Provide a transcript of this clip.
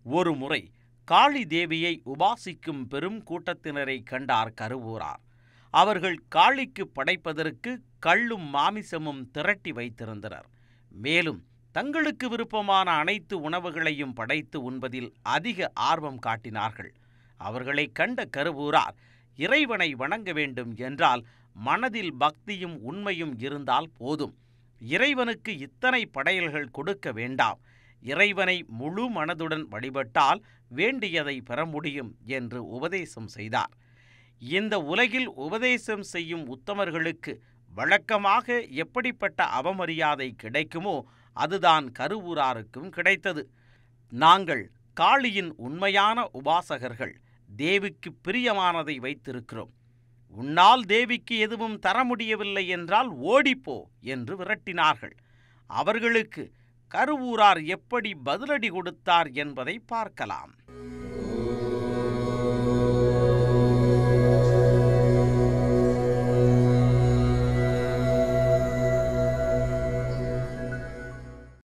ஒரு முறை காளி தேவியை உபாசிக்கும் பெரும் கூட்டத்தினரை கண்டார் கருவூரார் அவர்கள் காளிக்கு படைப்பதற்கு கள்ளும் மாமிசமும் திரட்டி வைத்திருந்தனர் மேலும் தங்களுக்கு விருப்பமான அனைத்து உணவுகளையும் படைத்து உண்பதில் அதிக ஆர்வம் காட்டினார்கள் அவர்களை கண்ட கருவூரார் இறைவனை வணங்க வேண்டும் என்றால் மனதில் பக்தியும் உண்மையும் இருந்தால் போதும் இறைவனுக்கு இத்தனை படையல்கள் கொடுக்க வேண்டாம் இறைவனை முழு மனதுடன் வழிபட்டால் வேண்டியதை பெற முடியும் என்று உபதேசம் செய்தார் இந்த உலகில் உபதேசம் செய்யும் உத்தமர்களுக்கு வழக்கமாக எப்படிப்பட்ட அவமரியாதை கிடைக்குமோ அதுதான் கருவூராருக்கும் கிடைத்தது நாங்கள் காளியின் உண்மையான உபாசகர்கள் தேவிக்கு பிரியமானதை வைத்திருக்கிறோம் உன்னால் தேவிக்கு எதுவும் தர முடியவில்லை என்றால் ஓடிப்போ என்று விரட்டினார்கள் அவர்களுக்கு கருவூரார் எப்படி பதிலடி கொடுத்தார் என்பதை பார்க்கலாம்